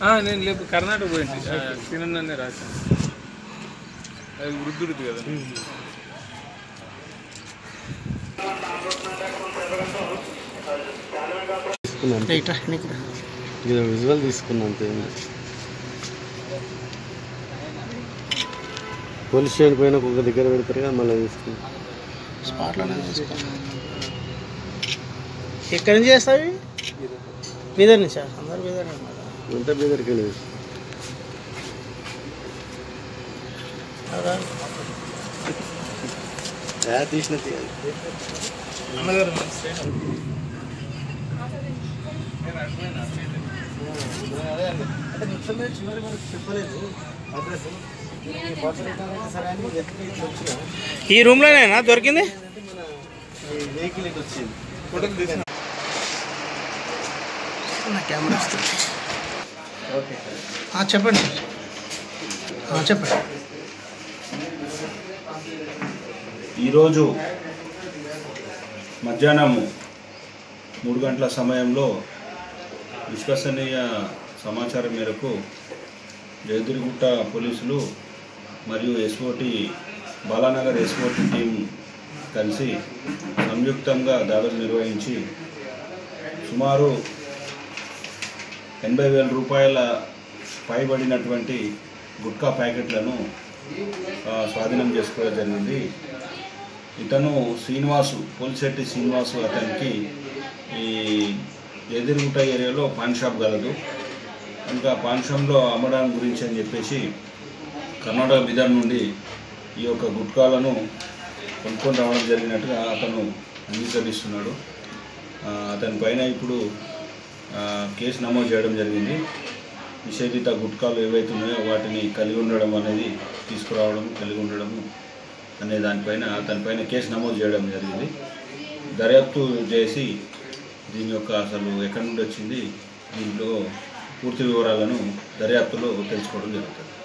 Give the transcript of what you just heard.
ఆ, నేను లేపు కర్ణాటక పోయింది తినన్నే రాశాను అది వృద్ధుడిది కదా తీసుకున్నాను ఇట్లా నీకు ఇది విజువల్ తీసుకున్నాను అంతే పోలీస్ స్టేషన్ పైన ఒక దగ్గర పెడతారు కదా మళ్ళీ తీసుకున్నాను స్పాట్లోనే తీసుకో ఎక్కడి నుంచి చేస్తావి బీదర్ నుంచి అందరు బీదర్ అన్నమాట అంతా మీ దగ్గరికి వెళ్ళి తీసిన తీయాలి ఈ రూమ్లోనేనా దొరికింది వెహికల్ ఇటు వచ్చింది ఫోటోలు తీసిన నా కెమెరా వస్తుంది ఓకే ఆ, చెప్పండి ఆ, చెప్పండి ఈరోజు మధ్యాహ్నము మూడు గంటల సమయంలో విశ్వసనీయ సమాచారం మేరకు జయదురిగుట్ట పోలీసులు మరియు ఎస్ఓటి బాలానగర్ ఎస్ఓటి టీం కలిసి సంయుక్తంగా దాడులు నిర్వహించి సుమారు ఎనభై వేల రూపాయల పైబడినటువంటి గుట్కా ప్యాకెట్లను ఆ, స్వాధీనం చేసుకోవడం జరిగింది ఇతను శ్రీనివాసు పోలిశెట్టి శ్రీనివాసు అతనికి ఈ ఎదురుగుట్ట ఏరియాలో పాన్ షాప్ గలదు ఇంకా పాన్ షాప్లో అమ్మడం గురించి అని చెప్పేసి కర్ణాటక బిదర్ నుండి ఈ యొక్క గుట్కాలను కొనుక్కొని రావడం జరిగినట్టుగా అతను అంగీకరిస్తున్నాడు ఆ, అతని పైన ఇప్పుడు ఆ, కేసు నమోదు చేయడం జరిగింది నిషేధిత గుట్కాలు ఏవైతే ఉన్నాయో వాటిని కలిగి ఉండడం అనేది తీసుకురావడం కలిగి ఉండడము అనే దానిపైన దానిపైన కేసు నమోదు చేయడం జరిగింది దర్యాప్తు చేసి దీని యొక్క అసలు ఎక్కడి నుండి వచ్చింది దీంట్లో పూర్తి వివరాలను దర్యాప్తులో తెలుసుకోవడం జరుగుతుంది